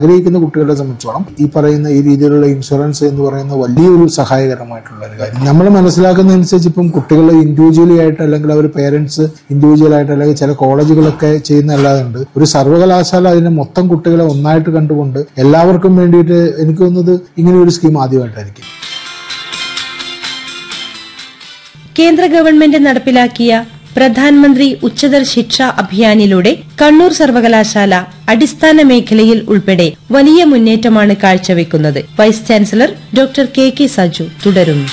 ആഗ്രഹിക്കുന്ന കുട്ടികളെ സംബന്ധിച്ചോളം ഈ പറയുന്ന ഈ രീതിയിലുള്ള ഇൻഷുറൻസ് എന്ന് പറയുന്ന വലിയൊരു സഹായകരമായിട്ടുള്ള ഒരു കാര്യം നമ്മൾ മനസ്സിലാക്കുന്നതനുസരിച്ച് ഇപ്പം കുട്ടികൾ ഇൻഡിവിജ്വലി ആയിട്ട് അല്ലെങ്കിൽ അവർ പേരൻസ് ഇൻഡിവിജ്വൽ ആയിട്ട് അല്ലെങ്കിൽ ചില കോളേജുകളൊക്കെ ചെയ്യുന്ന അല്ലാതുണ്ട് ഒരു സർവകലാശാല അതിനെ മൊത്തം കുട്ടികളെ ഒന്നായിട്ട് കണ്ടുകൊണ്ട് എല്ലാവർക്കും വേണ്ടിയിട്ട് എനിക്ക് തോന്നുന്നത് ഇങ്ങനെ ഒരു സ്കീം ആദ്യമായിട്ടായിരിക്കും കേന്ദ്ര ഗവൺമെന്റ് നടപ്പിലാക്കിയ പ്രധാനമന്ത്രി ഉച്ചതർ ശിക്ഷ അഭിയാനിലൂടെ കണ്ണൂർ സർവകലാശാല അടിസ്ഥാന മേഖലയിൽ ഉൾപ്പെടെ വലിയ മുന്നേറ്റമാണ് കാഴ്ചവെക്കുന്നത് vice chancellor doctor K K Saju തുടരുന്നു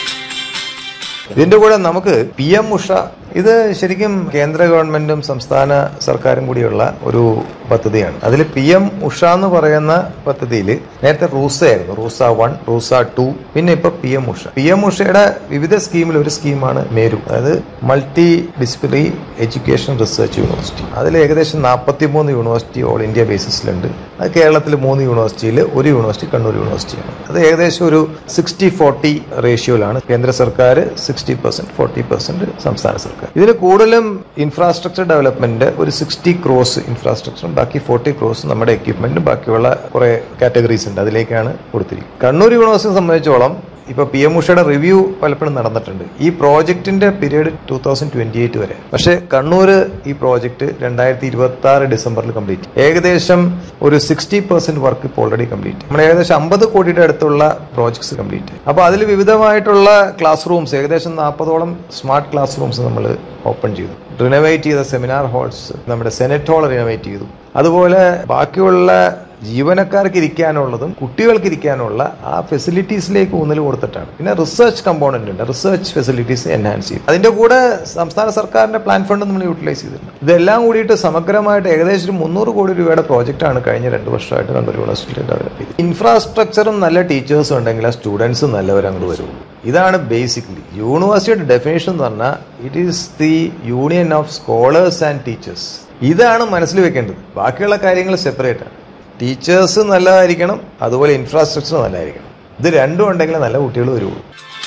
ഇതിന്റെ കൂടെ നമുക്ക് പി എം ഉഷ ഇത് ശരിക്കും കേന്ദ്ര ഗവൺമെന്റും സംസ്ഥാന സർക്കാരും കൂടിയുള്ള ഒരു പദ്ധതിയാണ് അതിൽ പി എം ഉഷ എന്ന് പറയുന്ന പദ്ധതിയിൽ നേരത്തെ റൂസ ആയിരുന്നു റൂസ വൺ റൂസ ടു പിന്നെ ഇപ്പൊ P M USHA P M ഉഷയുടെ വിവിധ സ്കീമിൽ ഒരു സ്കീമാണ് മേരു അതായത് multi disciplinary education research university അതിൽ ഏകദേശം നാൽപ്പത്തി മൂന്ന് യൂണിവേഴ്സിറ്റി ഓൾ ഇന്ത്യ ബേസിസിലുണ്ട് അത് കേരളത്തിൽ മൂന്ന് യൂണിവേഴ്സിറ്റിയിൽ ഒരു യൂണിവേഴ്സിറ്റി കണ്ണൂർ യൂണിവേഴ്സിറ്റിയാണ് അത് ഏകദേശം ഒരു സിക്സ്റ്റി ഫോർട്ടി റേഷ്യോയിലാണ് കേന്ദ്ര സർക്കാർ സിക്സ്റ്റി പെർസെന്റ് ഫോർട്ടി പെർസെന്റ് സംസ്ഥാന സർക്കാർ ഇതിന് കൂടുതലും ഇൻഫ്രാസ്ട്രക്ചർ ഡെവലപ്മെന്റ് ഒരു സിക്സ്റ്റി ക്രോസ് ഇൻഫ്രാസ്ട്രക്ചറും ബാക്കി ഫോർട്ടി ക്രോസ് നമ്മുടെ എക്യുപ്മെന്റും ബാക്കിയുള്ള കുറെ കാറ്റഗറീസ് ഉണ്ട് അതിലേക്കാണ് കൊടുത്തിരിക്കുന്നത് കണ്ണൂർ യൂണിവേഴ്സിറ്റി സംബന്ധിച്ചോളം ഇപ്പൊ പി എം ഉഷയുടെ റിവ്യൂ പലപ്പോഴും നടന്നിട്ടുണ്ട് ഈ പ്രോജക്റ്റിന്റെ period two thousand twenty eight വരെ പക്ഷേ കണ്ണൂർ ഈ പ്രോജക്റ്റ് രണ്ടായിരത്തി ഇരുപത്തി ആറ് ഡിസംബറിൽ കംപ്ലീറ്റ് ഏകദേശം ഒരു സിക്സ്റ്റി പെർസെന്റ് വർക്ക് ഇപ്പോൾ ഓൾറെഡി കംപ്ലീറ്റ് നമ്മൾ ഏകദേശം അമ്പത് കോടിയുടെ അടുത്തുള്ള പ്രോജക്ട്സ് കംപ്ലീറ്റ് അപ്പോൾ അതിൽ വിവിധമായിട്ടുള്ള ക്ലാസ് റൂംസ് ഏകദേശം നാൽപ്പതോളം സ്മാർട്ട് ക്ലാസ് റൂംസ് നമ്മൾ ഓപ്പൺ ചെയ്തു റിനോവേറ്റ് ചെയ്ത സെമിനാർ ഹാൾസ് നമ്മുടെ സെനറ്റ് ഹാൾ റിനോവേറ്റ് ചെയ്തു അതുപോലെ ബാക്കിയുള്ള ജീവനക്കാർക്ക് ഇരിക്കാനുള്ളതും കുട്ടികൾക്ക് ഇരിക്കാനുള്ള ആ ഫെസിലിറ്റീസിലേക്ക് ഊന്നൽ കൊടുത്തിട്ടാണ് പിന്നെ റിസർച്ച് കമ്പോണന്റ് ഉണ്ട് റിസർച്ച് ഫെസിലിറ്റീസ് എൻഹാൻസ് ചെയ്യും അതിന്റെ കൂടെ സംസ്ഥാന സർക്കാരിന്റെ പ്ലാൻ ഫണ്ട് നമ്മൾ യൂട്ടിലൈസ് ചെയ്തിട്ടുണ്ട് ഇതെല്ലാം കൂടിയിട്ട് സമഗ്രമായിട്ട് ഏകദേശം ഒരു മുന്നൂറ് കോടി രൂപയുടെ പ്രോജക്റ്റാണ് കഴിഞ്ഞ രണ്ട് വർഷമായിട്ട് കണ്ണൂർ യൂണിവേഴ്സിറ്റിയിൽ ഡെവലപ്പ് ചെയ്തത് ഇൻഫ്രാസ്ട്രക്ചറും നല്ല ടീച്ചേഴ്സും ഉണ്ടെങ്കിൽ ആ സ്റ്റുഡൻസ് നല്ലവരങ്ങോട്ട് വരുള്ളൂ ഇതാണ് ബേസിക്കലി യൂണിവേഴ്സിറ്റിയുടെ ഡെഫിനേഷൻ എന്ന് പറഞ്ഞാൽ it is the union of scholars and teachers ഇതാണ് മനസ്സിൽ വെക്കേണ്ടത് ബാക്കിയുള്ള കാര്യങ്ങൾ സെപ്പറേറ്റ് ആണ് ടീച്ചേഴ്സ് നല്ലതായിരിക്കണം അതുപോലെ ഇൻഫ്രാസ്ട്രക്ചർ നല്ലതായിരിക്കണം ഇത് രണ്ടും ഉണ്ടെങ്കിൽ നല്ല കുട്ടികൾ വരുള്ളൂ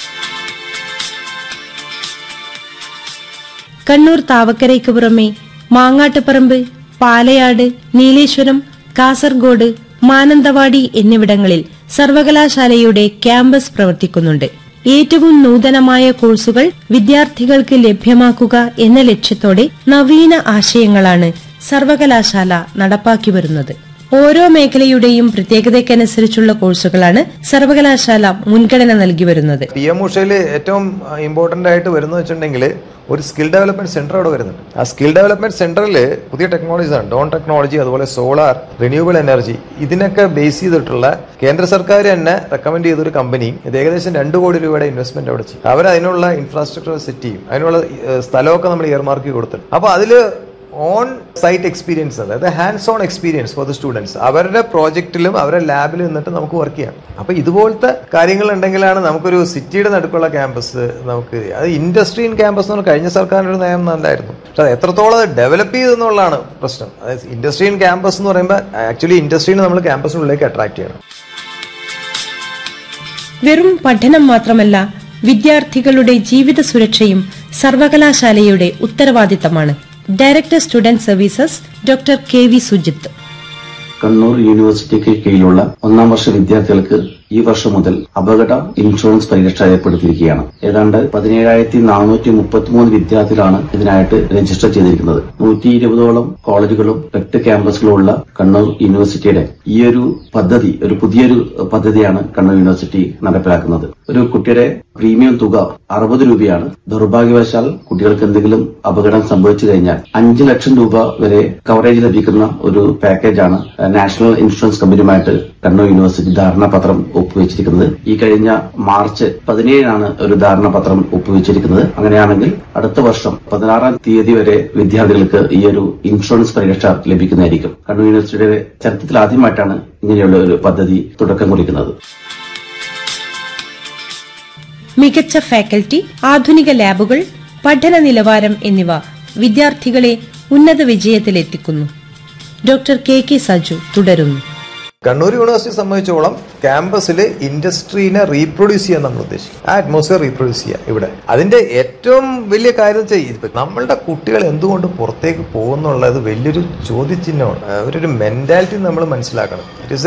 കണ്ണൂർ താവക്കരയ്ക്ക് പുറമെ മാങ്ങാട്ടുപറമ്പ് പാലയാട് നീലേശ്വരം കാസർഗോഡ് മാനന്തവാടി എന്നിവിടങ്ങളിൽ സർവകലാശാലയുടെ ക്യാമ്പസ് പ്രവർത്തിക്കുന്നുണ്ട് ഏറ്റവും നൂതനമായ കോഴ്സുകൾ വിദ്യാർത്ഥികൾക്ക് ലഭ്യമാക്കുക എന്ന ലക്ഷ്യത്തോടെ നവീന ആശയങ്ങളാണ് സർവകലാശാല നടപ്പാക്കി വരുന്നത് ഓരോ മേഖലയുടെയും പ്രത്യേകതയ്ക്കനുസരിച്ചുള്ള കോഴ്സുകളാണ് സർവകലാശാല മുൻഗണന നൽകി വരുന്നത് പി എം ഉഷയിൽ ഏറ്റവും ഇമ്പോർട്ടന്റ് ആയിട്ട് വരുന്നത് വെച്ചിട്ടുണ്ടെങ്കിൽ ഒരു സ്കിൽ ഡെവലപ്മെന്റ് സെന്റർ അവിടെ വരുന്നുണ്ട് ആ സ്കിൽ ഡെവലപ്മെന്റ് സെന്ററിൽ പുതിയ ടെക്നോളജീസ് ആണ് ഡോൺ ടെക്നോളജി അതുപോലെ സോളാർ റിന്യൂവബിൾ എനർജി ഇതിനൊക്കെ ബേസ് ചെയ്തിട്ടുള്ള കേന്ദ്ര സർക്കാർ തന്നെ റെക്കമെൻഡ് ചെയ്ത ഒരു കമ്പനി ഇത് ഏകദേശം രണ്ട് കോടി രൂപയുടെ ഇൻവെസ്റ്റ്മെന്റ് അവിടെ ചെയ്യും അവർ അതിനുള്ള ഇൻഫ്രാസ്ട്രക്ചർ സെറ്റ് ചെയ്യും അതിനുള്ള ഏഹ്, സ്ഥലമൊക്കെ നമ്മൾ ഇയർമാർക്ക് കൊടുത്തിട്ടുണ്ട് അപ്പോൾ അതിൽ ഓൺ സൈറ്റ് എക്സ്പീരിയൻസ് അതായത് hands on experience for the students അവരുടെ പ്രോജക്റ്റിലും അവരുടെ ലാബിലും നിന്നിട്ട് നമുക്ക് വർക്ക് ചെയ്യാം അപ്പൊ ഇതുപോലത്തെ കാര്യങ്ങൾ ഉണ്ടെങ്കിലാണ് നമുക്കൊരു സിറ്റിയുടെ നടുക്കുള്ള ക്യാമ്പസ് നമുക്ക് അത് ഇൻഡസ്ട്രി ഇൻ ക്യാമ്പസ് എന്ന് പറഞ്ഞാൽ കഴിഞ്ഞ സർക്കാരിന്റെ ഒരു നയം നല്ലതായിരുന്നു പക്ഷെ അത് എത്രത്തോളം അത് ഡെവലപ്പ് ചെയ്തെന്നുള്ളതാണ് പ്രശ്നം അതായത് ഇൻഡസ്ട്രി ഇൻ ക്യാമ്പസ് എന്ന് പറയുമ്പോൾ ആക്ച്വലി ഇൻഡസ്ട്രീനെ നമ്മൾ ക്യാമ്പസിനുള്ളിലേക്ക് അട്രാക്ട് ചെയ്യണം വെറും പഠനം മാത്രമല്ല വിദ്യാർത്ഥികളുടെ ജീവിത സുരക്ഷയും സർവകലാശാലയുടെ ഉത്തരവാദിത്തമാണ് director student services doctor K V Sujith Kannur യൂണിവേഴ്സിറ്റിക്ക് കീഴിലുള്ള ഒന്നാം വർഷ വിദ്യാർത്ഥികൾക്ക് ഈ വർഷം മുതൽ അപകട ഇൻഷുറൻസ് പരിരക്ഷ ഏർപ്പെടുത്തിയിരിക്കുകയാണ് ഏതാണ്ട് പതിനേഴായിരത്തി നാനൂറ്റി മുപ്പത്തിമൂന്ന് വിദ്യാർത്ഥികളാണ് ഇതിനായിട്ട് രജിസ്റ്റർ ചെയ്തിരിക്കുന്നത് നൂറ്റി ഇരുപതോളം കോളേജുകളും എട്ട് ക്യാമ്പസുകളുള്ള കണ്ണൂർ യൂണിവേഴ്സിറ്റിയുടെ ഈ ഒരു പദ്ധതി ഒരു പുതിയൊരു പദ്ധതിയാണ് കണ്ണൂർ യൂണിവേഴ്സിറ്റി നടപ്പിലാക്കുന്നത് ഒരു കുട്ടിയുടെ പ്രീമിയം തുക അറുപത് രൂപയാണ് ദൗർഭാഗ്യവശാൽ കുട്ടികൾക്ക് എന്തെങ്കിലും അപകടം സംഭവിച്ചു കഴിഞ്ഞാൽ അഞ്ച് ലക്ഷം രൂപ വരെ കവറേജ് ലഭിക്കുന്ന ഒരു പാക്കേജാണ് നാഷണൽ ഇൻഷുറൻസ് കമ്പനിയുമായിട്ട് കണ്ണൂർ യൂണിവേഴ്സിറ്റി ധാരണാപത്രം ഒപ്പുവെച്ചിരിക്കുന്നത് ഈ കഴിഞ്ഞ മാർച്ച് പതിനേഴിനാണ് ഒരു ധാരണാപത്രം ഒപ്പുവെച്ചിരിക്കുന്നത് അങ്ങനെയാണെങ്കിൽ അടുത്ത വർഷം പതിനാറാം തീയതി വരെ വിദ്യാർത്ഥികൾക്ക് ഈ ഒരു ഇൻഷുറൻസ് പരിരക്ഷ ലഭിക്കുന്നതായിരിക്കും കണ്ണൂർ യൂണിവേഴ്സിറ്റിയുടെ ചരിത്രത്തിൽ ആദ്യമായിട്ടാണ് ഇങ്ങനെയുള്ള ഒരു പദ്ധതി തുടക്കം കുറിക്കുന്നത് മികച്ച ഫാക്കൽറ്റി ആധുനിക ലാബുകൾ പഠന നിലവാരം എന്നിവ വിദ്യാർത്ഥികളെ ഉന്നത വിജയത്തിലെത്തിക്കുന്നു ഡോക്ടർ കെ കെ സജു തുടരുന്നു കണ്ണൂർ യൂണിവേഴ്സിറ്റി സംബന്ധിച്ചോളം ക്യാമ്പസിൽ ഇൻഡസ്ട്രീനെ റീപ്രൊഡ്യൂസ് ചെയ്യാൻ നമ്മൾ ഉദ്ദേശിക്കും ആ അറ്റ്മോസ്ഫിയർ റീപ്രൊഡ്യൂസ് ചെയ്യുക ഇവിടെ അതിന്റെ ഏറ്റവും വലിയ കാര്യം വെച്ചാൽ നമ്മളുടെ കുട്ടികൾ എന്തുകൊണ്ട് പുറത്തേക്ക് പോകുന്നുള്ളത് വലിയൊരു ചോദ്യചിഹ്നമാണ് അവരൊരു മെന്റാലിറ്റി നമ്മൾ മനസ്സിലാക്കണം ഇറ്റ് ഇസ്